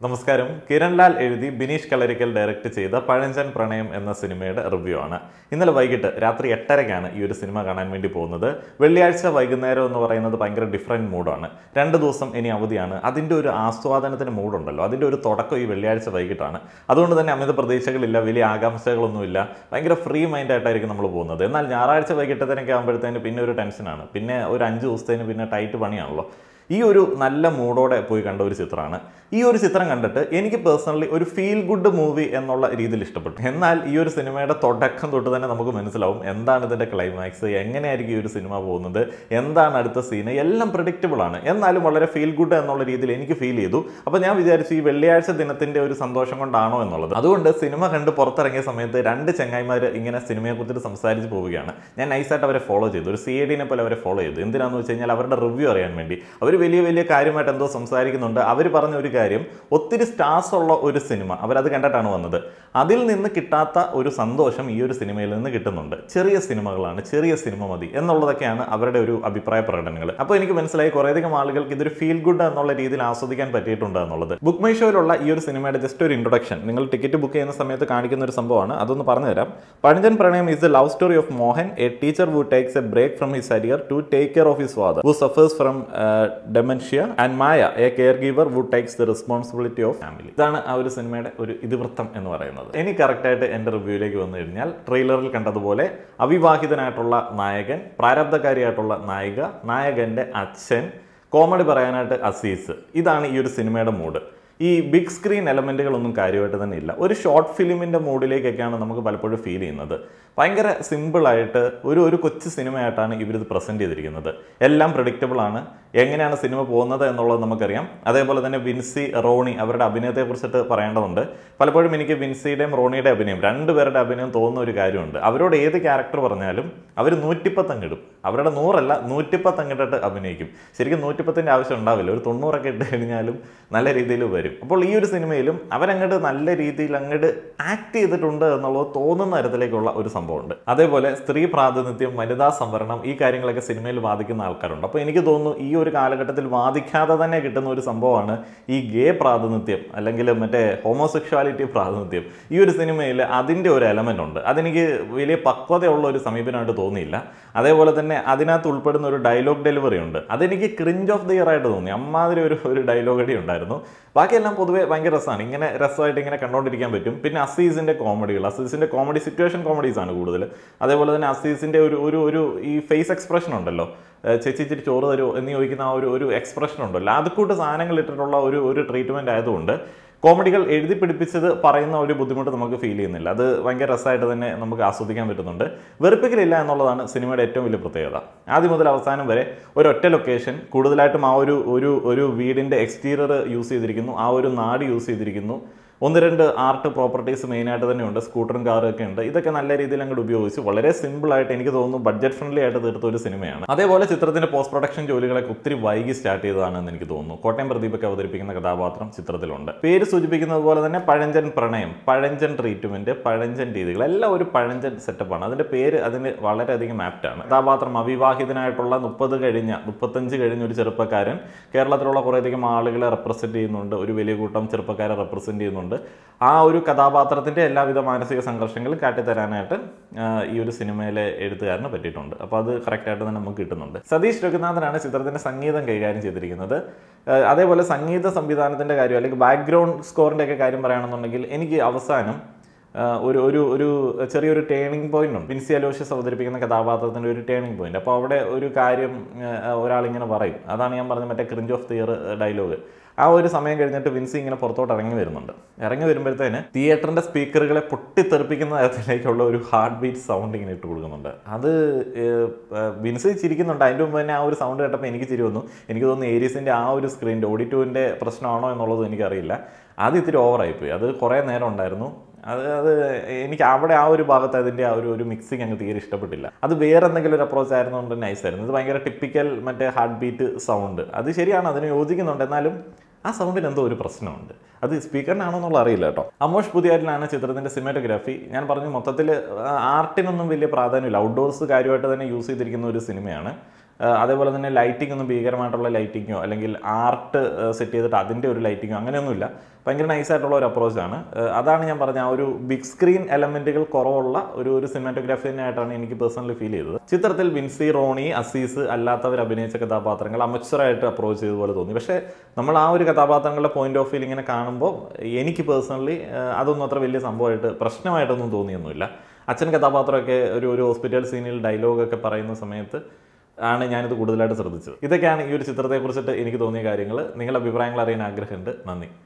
നമസ്കാരം കിരൺലാൽ എഴുതി ബിനീഷ് കളരിക്കൽ ഡയറക്റ്റ് ചെയ്ത പഴഞ്ചൻ പ്രണയം എന്ന സിനിമയുടെ റിവ്യൂ ആണ് ഇന്നലെ വൈകിട്ട് രാത്രി എട്ടരയ്ക്കാണ് ഈ ഒരു സിനിമ കാണാൻ വേണ്ടി പോകുന്നത് വെള്ളിയാഴ്ച വൈകുന്നേരം എന്ന് പറയുന്നത് ഭയങ്കര ഡിഫറെൻറ്റ് മൂഡാണ് രണ്ട് ദിവസം ഇനി അവധിയാണ് അതിൻ്റെ ഒരു ആസ്വാദനത്തിന് മൂഡുണ്ടല്ലോ അതിൻ്റെ ഒരു തുടക്കം ഈ വെള്ളിയാഴ്ച വൈകിട്ടാണ് അതുകൊണ്ട് തന്നെ അമിത പ്രതീക്ഷകളില്ല വലിയ ആകാംക്ഷകളൊന്നുമില്ല ഭയങ്കര ഫ്രീ മൈൻഡായിട്ടായിരിക്കും നമ്മൾ പോകുന്നത് എന്നാൽ ഞായറാഴ്ച വൈകിട്ടത്തേനൊക്കെ ആകുമ്പോഴത്തേന് പിന്നെ ഒരു ടെൻഷനാണ് പിന്നെ ഒരു അഞ്ച് ദിവസത്തേന് പിന്നെ ടൈറ്റ് പണിയാണല്ലോ ഈ ഒരു നല്ല മൂഡോടെ പോയി കണ്ട ഒരു ചിത്രമാണ് ഈ ഒരു ചിത്രം കണ്ടിട്ട് എനിക്ക് പേഴ്സണലി ഒരു ഫീൽ ഗുഡ് മൂവി എന്നുള്ള രീതിയിൽ ഇഷ്ടപ്പെട്ടു എന്നാൽ ഈ ഒരു സിനിമയുടെ തുടക്കം തൊട്ട് തന്നെ നമുക്ക് മനസ്സിലാവും എന്താണ് ഇതിൻ്റെ ക്ലൈമാക്സ് എങ്ങനെയായിരിക്കും ഈ ഒരു സിനിമ പോകുന്നത് എന്താണ് അടുത്ത സീന് എല്ലാം പ്രഡിക്റ്റബിൾ ആണ് എന്നാലും വളരെ ഫീൽ ഗുഡ് എന്നുള്ള രീതിയിൽ എനിക്ക് ഫീൽ ചെയ്തു അപ്പോൾ ഞാൻ വിചാരിച്ചു ഈ വെള്ളിയാഴ്ച ദിനത്തിൻ്റെ ഒരു സന്തോഷം കൊണ്ടാണോ എന്നുള്ളത് അതുകൊണ്ട് സിനിമ കണ്ട് പുറത്തിറങ്ങിയ സമയത്ത് രണ്ട് ചെങ്ങായിമാർ ഇങ്ങനെ സിനിമയെക്കുറിച്ച് സംസാരിച്ച് പോവുകയാണ് ഞാൻ നൈസായിട്ട് അവരെ ഫോളോ ചെയ്തു ഒരു സി ഐ ഡിനെ പോലെ അവരെ ഫോളോ ചെയ്തു എന്തിനാന്ന് വെച്ച് കഴിഞ്ഞാൽ അവരുടെ റിവ്യൂ അറിയാൻ വേണ്ടി അവർ വലിയ വലിയ കാര്യമായിട്ട് എന്തോ സംസാരിക്കുന്നുണ്ട് അവർ പറഞ്ഞ ഒരു കാര്യം ഒത്തിരി സ്റ്റാർസ് ഉള്ള ഒരു സിനിമ അവരത് കണ്ടിട്ടാണ് വന്നത് അതിൽ നിന്ന് കിട്ടാത്ത ഒരു സന്തോഷം ഈ ഒരു സിനിമയിൽ നിന്ന് കിട്ടുന്നുണ്ട് ചെറിയ സിനിമകളാണ് ചെറിയ സിനിമ മതി എന്നുള്ളതൊക്കെയാണ് അവരുടെ ഒരു അഭിപ്രായ പ്രകടനങ്ങൾ അപ്പോൾ എനിക്ക് മനസ്സിലായി കുറേയധികം ആളുകൾക്ക് ഇതൊരു ഫീൽ ഗുഡ് എന്നുള്ള രീതിയിൽ ആസ്വദിക്കാൻ പറ്റിയിട്ടുണ്ട് എന്നുള്ളത് ബുക്ക് മൈ ഷോയിലുള്ള ഈ ഒരു സിനിമയുടെ ജസ്റ്റ് ഒരു ഇൻട്രൊഡക്ഷൻ നിങ്ങൾ ടിക്കറ്റ് ബുക്ക് ചെയ്യുന്ന സമയത്ത് കാണിക്കുന്ന ഒരു സംഭവമാണ് അതൊന്ന് പറഞ്ഞുതരാം പഴഞ്ചൻ പ്രണയം is the love story of Mohan a teacher who takes a break from his career to take care of his father who suffers from dementia and Maya a caregiver who takes the responsibility of family ഇതാണ് ആ ഒരു സിനിമയുടെ ഒരു ഇതിവൃത്തം എന്ന് പറയുന്നത് ഇനി കറക്റ്റായിട്ട് എൻ്റെ റിവ്യൂയിലേക്ക് വന്നു കഴിഞ്ഞാൽ ട്രെയിലറിൽ കണ്ടതുപോലെ അവിവാഹിതനായിട്ടുള്ള നായകൻ പ്രാരബ്ധകാരിയായിട്ടുള്ള നായിക നായകൻ്റെ അച്ഛൻ കോമഡി പറയാനായിട്ട് അസീസ് ഇതാണ് ഈ ഒരു സിനിമയുടെ മൂഡ് ഈ ബിഗ് സ്ക്രീൻ എലമെൻറ്റുകളൊന്നും കാര്യമായിട്ട് തന്നെ ഇല്ല ഒരു ഷോർട്ട് ഫിലിമിൻ്റെ മൂഡിലേക്കൊക്കെയാണ് നമുക്ക് പലപ്പോഴും ഫീൽ ചെയ്യുന്നത് ഭയങ്കര സിമ്പിളായിട്ട് ഒരു ഒരു കൊച്ചു സിനിമയായിട്ടാണ് ഇവരിത് പ്രസൻറ്റ് ചെയ്തിരിക്കുന്നത് എല്ലാം പ്രഡിക്റ്റബിൾ ആണ് എങ്ങനെയാണ് സിനിമ പോകുന്നത് എന്നുള്ളത് നമുക്കറിയാം അതേപോലെ തന്നെ വിൻസി റോണി അവരുടെ അഭിനയത്തെക്കുറിച്ചിട്ട് പറയേണ്ടതുണ്ട് പലപ്പോഴും എനിക്ക് വിൻസിയുടെയും റോണിയുടെ അഭിനയം രണ്ടുപേരുടെ അഭിനയം തോന്നുന്ന ഒരു കാര്യമുണ്ട് അവരോട് ഏത് ക്യാരക്ടർ പറഞ്ഞാലും അവർ നൂറ്റിപ്പത്തങ്ങിടും അവരുടെ നൂറല്ല നൂറ്റിപ്പത്തങ്ങിട്ടിട്ട് അഭിനയിക്കും ശരിക്കും നൂറ്റിപ്പത്തിൻ്റെ ആവശ്യം ഉണ്ടാവില്ല ഒരു തൊണ്ണൂറൊക്കെ ഇട്ട് കഴിഞ്ഞാലും നല്ല രീതിയിൽ വരും അപ്പോൾ ഈ ഒരു സിനിമയിലും അവരങ്ങോട്ട് നല്ല രീതിയിൽ അങ്ങോട്ട് ആക്ട് ചെയ്തിട്ടുണ്ട് എന്നുള്ളത് തോന്നുന്ന തരത്തിലേക്കുള്ള ഒരു സംഭവമുണ്ട് അതേപോലെ സ്ത്രീ പ്രാതിനിധ്യം വനിതാ സംവരണം ഈ കാര്യങ്ങളൊക്കെ സിനിമയിൽ വാദിക്കുന്ന ആൾക്കാരുണ്ട് അപ്പോൾ എനിക്ക് തോന്നുന്നു ഈ ഒരു കാലഘട്ടത്തിൽ വാദിക്കാതെ തന്നെ കിട്ടുന്ന ഒരു സംഭവമാണ് ഈ ഗേ പ്രാതിനിധ്യം അല്ലെങ്കിൽ മറ്റേ ഹോമോസെക്ഷുവാലിറ്റി പ്രാതിനിധ്യം ഈ ഒരു സിനിമയിൽ അതിൻ്റെ ഒരു എലമെൻ്റ് ഉണ്ട് അതെനിക്ക് വലിയ പക്വതയുള്ള ഒരു സമീപനമായിട്ട് തോന്നിയില്ല അതേപോലെ തന്നെ അതിനകത്ത് ഉൾപ്പെടുന്ന ഒരു ഡയലോഗ് ഡെലിവറി ഉണ്ട് അതെനിക്ക് ക്രിഞ്ച് ഓഫ് ദി ഇയർ ആയിട്ട് തോന്നി അമ്മാതിരി ഒരു ഒരു ഡയലോഗ് അടി ഉണ്ടായിരുന്നു ബാക്കിയെല്ലാം പൊതുവേ ഭയങ്കര രസമാണ് ഇങ്ങനെ രസമായിട്ട് ഇങ്ങനെ കണ്ടുകൊണ്ടിരിക്കാൻ പറ്റും പിന്നെ അസീസിൻ്റെ കോമഡികൾ അസീസിൻ്റെ കോമഡി സിറ്റുവേഷൻ കോമഡീസ് ആണ് കൂടുതൽ അതേപോലെ തന്നെ അസീസിൻ്റെ ഒരു ഒരു ഒരു ഈ ഫേസ് എക്സ്പ്രഷൻ ഉണ്ടല്ലോ ചേച്ചി ഇച്ചിരി ചോറ് തരുമോ എന്ന് ചോദിക്കുന്ന ആ ഒരു ഒരു എക്സ്പ്രഷൻ ഉണ്ടല്ലോ അത് കൂട്ട് സാധനങ്ങൾ ഇട്ടിട്ടുള്ള ഒരു ഒരു ട്രീറ്റ്മെൻറ്റ് ആയതുകൊണ്ട് കോമഡികൾ എഴുതി പിടിപ്പിച്ചത് പറയുന്ന ഒരു ബുദ്ധിമുട്ട് നമുക്ക് ഫീൽ ചെയ്യുന്നില്ല അത് ഭയങ്കര രസമായിട്ട് തന്നെ നമുക്ക് ആസ്വദിക്കാൻ പറ്റുന്നുണ്ട് വെറുപ്പിക്കലില്ല എന്നുള്ളതാണ് സിനിമയുടെ ഏറ്റവും വലിയ പ്രത്യേകത ആദ്യം മുതൽ അവസാനം വരെ ഒരൊറ്റ ലൊക്കേഷൻ കൂടുതലായിട്ടും ആ ഒരു ഒരു ഒരു വീടിൻ്റെ എക്സ്റ്റീരിയർ യൂസ് ചെയ്തിരിക്കുന്നു ആ ഒരു നാട് യൂസ് ചെയ്തിരിക്കുന്നു ഒന്ന് രണ്ട് ആർട്ട് പ്രോപ്പർട്ടീസ് മെയിനായിട്ട് തന്നെ ഉണ്ട് സ്കൂട്ടറും കാറും ഒക്കെ ഉണ്ട് ഇതൊക്കെ നല്ല രീതിയിൽ അങ്ങോട്ട് ഉപയോഗിച്ച് വളരെ സിമ്പിളായിട്ട് എനിക്ക് തോന്നുന്നു ബഡ്ജറ്റ് ഫ്രണ്ട്ലി ആയിട്ട് തീർത്ത ഒരു സിനിമയാണ് അതേപോലെ ചിത്രത്തിന്റെ പോസ്റ്റ് പ്രൊഡക്ഷൻ ജോലികളൊക്കെ ഒത്തിരി വൈകി സ്റ്റാർട്ട് ചെയ്തതാണെന്ന് എനിക്ക് തോന്നുന്നു കോട്ടയം പ്രദീപൊക്കെ അവതരിപ്പിക്കുന്ന കഥാപാത്രം ചിത്രത്തിലുണ്ട് പേര് സൂചിപ്പിക്കുന്നത് പോലെ തന്നെ പഴഞ്ചൻ പ്രണയം പഴഞ്ചൻ ട്രീറ്റ്മെന്റ് പഴഞ്ചൻ രീതികൾ എല്ലാം ഒരു പഴഞ്ചൻ സെറ്റപ്പാണ് അതിന്റെ പേര് അതിന് വളരെയധികം ആപ്റ്റാണ് കഥാപാത്രം അവിവാഹിതനായിട്ടുള്ള മുപ്പത് കഴിഞ്ഞ മുപ്പത്തഞ്ച് കഴിഞ്ഞ ഒരു ചെറുപ്പക്കാരൻ കേരളത്തിലുള്ള കുറേയധികം ആളുകളെ റെപ്രസെന്റ് ചെയ്യുന്നുണ്ട് ഒരു വലിയ കൂട്ടം ചെറുപ്പക്കാരെ റെപ്രസെന്റ് ചെയ്യുന്നുണ്ട് ആ ഒരു കഥാപാത്രത്തിൻ്റെ എല്ലാവിധ മാനസിക സംഘർഷങ്ങളും കാട്ടിത്തരാനായിട്ട് ഈ ഒരു സിനിമയിലെ എഴുത്തുകാരന് പറ്റിയിട്ടുണ്ട് അപ്പോൾ അത് കറക്റ്റായിട്ട് തന്നെ നമുക്ക് കിട്ടുന്നുണ്ട് സതീഷ് രഘുനാഥനാണ് ചിത്രത്തിൻ്റെ സംഗീതം കൈകാര്യം ചെയ്തിരിക്കുന്നത് അതേപോലെ സംഗീത സംവിധാനത്തിൻ്റെ കാര്യം അല്ലെങ്കിൽ ബാക്ക്ഗ്രൗണ്ട് സ്കോറിൻ്റെ ഒക്കെ കാര്യം പറയുകയാണെന്നുണ്ടെങ്കിൽ എനിക്ക് അവസാനം ഒരു ഒരു ഒരു ചെറിയൊരു ടേണിംഗ് പോയിന്റ് ഉണ്ട് വിൻസി അലോഷ്യസ് അവതരിപ്പിക്കുന്ന കഥാപാത്രത്തിൻ്റെ ഒരു ടേണിംഗ് പോയിന്റ് അപ്പോൾ അവിടെ ഒരു കാര്യം ഒരാളിങ്ങനെ പറയും അതാണ് ഞാൻ പറഞ്ഞ മറ്റേ ക്രിഞ്ച് ഓഫ് തിയർ ഡയലോഗ് ആ ഒരു സമയം കഴിഞ്ഞിട്ട് വിൻസി ഇങ്ങനെ പുറത്തോട്ട് ഇറങ്ങി വരുന്നുണ്ട് ഇറങ്ങി വരുമ്പോഴത്തേന് തിയേറ്ററിന്റെ സ്പീക്കറുകളെ പൊട്ടിത്തെറിപ്പിക്കുന്ന തരത്തിലേക്കുള്ള ഒരു ഹാർട്ട് ബീറ്റ് സൗണ്ട് ഇങ്ങനെ ഇട്ട് കൊടുക്കുന്നുണ്ട് അത് വിൻസി ചിരിക്കുന്നുണ്ട് അതിൻ്റെ മുമ്പ് തന്നെ ആ ഒരു സൗണ്ട് കേട്ടപ്പോൾ എനിക്ക് ചിരി വന്നു എനിക്ക് തോന്നുന്നു ഏരീസിൻ്റെ ആ ഒരു സ്ക്രീനിൻ്റെ ഓഡിറ്റോവിൻ്റെ പ്രശ്നമാണോ എന്നുള്ളത് എനിക്കറിയില്ല അത് ഇത്തിരി ഓവറായിപ്പോയി അത് കുറേ നേരം ഉണ്ടായിരുന്നു അത് അത് എനിക്ക് അവിടെ ആ ഒരു ഭാഗത്ത് അതിൻ്റെ ആ ഒരു ഒരു മിക്സിങ് അങ്ങ് തീരെ ഇഷ്ടപ്പെട്ടില്ല അത് വേറെ എന്തെങ്കിലും ഒരു അപ്രോച്ച് ആയിരുന്നുകൊണ്ട് നൈസ് ആയിരുന്നു ഇത് ഭയങ്കര ടിപ്പിക്കൽ മറ്റേ ഹാർട്ട് ബീറ്റ് സൗണ്ട് അത് ശരിയാണ് അതിന് യോജിക്കുന്നുണ്ട് എന്നാലും ആ സൗണ്ടിന് എന്തോ ഒരു പ്രശ്നമുണ്ട് അത് സ്പീക്കറിനാണോ എന്നുള്ള അറിയില്ല കേട്ടോ അമോഷ് പുതിയാരിലാണ് ചിത്രത്തിൻ്റെ സിനിമാറ്റോഗ്രാഫി ഞാൻ പറഞ്ഞു മൊത്തത്തിൽ ആർട്ടിനൊന്നും വലിയ പ്രാധാന്യമില്ല ഔട്ട്ഡോഴ്സ് കാര്യമായിട്ട് തന്നെ യൂസ് ചെയ്തിരിക്കുന്ന ഒരു സിനിമയാണ് ആ, അതേപോലെ തന്നെ ലൈറ്റിംഗ് ഒന്നും ഭീകരമായിട്ടുള്ള ലൈറ്റിങ്ങോ അല്ലെങ്കിൽ ആർട്ട് സെറ്റ് ചെയ്തിട്ട് അതിൻ്റെ ഒരു ലൈറ്റിങ്ങോ അങ്ങനെയൊന്നുമില്ല ഭയങ്കര നൈസായിട്ടുള്ള ഒരു അപ്രോച്ചാണ് അതാണ് ഞാൻ പറഞ്ഞ ആ ഒരു ബിഗ് സ്ക്രീൻ എലമെന്റുകൾ കുറവുള്ള ഒരു ഒരു സിനിമാറ്റോഗ്രാഫിനായിട്ടാണ് എനിക്ക് പേഴ്സണലി ഫീൽ ചെയ്തത് ചിത്രത്തിൽ വിൻസി റോണി അസീസ് അല്ലാത്തവർ അഭിനയിച്ച കഥാപാത്രങ്ങൾ അമച്ചറായിട്ട് അപ്രോച്ച് ചെയ്ത പോലെ തോന്നി പക്ഷേ നമ്മൾ ആ ഒരു കഥാപാത്രങ്ങളുടെ പോയിന്റ് ഓഫ് വ്യൂ ഇങ്ങനെ കാണുമ്പോൾ എനിക്ക് പേഴ്സണലി അതൊന്നും അത്ര വലിയ സംഭവമായിട്ട് പ്രശ്നമായിട്ടൊന്നും തോന്നിയൊന്നുമില്ല അച്ഛൻ കഥാപാത്രമൊക്കെ ഒരു ഒരു ഹോസ്പിറ്റൽ സീനിൽ ഡയലോഗൊക്കെ പറയുന്ന സമയത്ത് ആണ് ഞാനിത് കൂടുതലായിട്ട് ശ്രദ്ധിച്ചത് ഇതൊക്കെയാണ് ഈ ഒരു ചിത്രത്തെക്കുറിച്ചിട്ട് എനിക്ക് തോന്നിയ കാര്യങ്ങൾ നിങ്ങളുടെ അഭിപ്രായങ്ങൾ അറിയാൻ ആഗ്രഹമുണ്ട് നന്ദി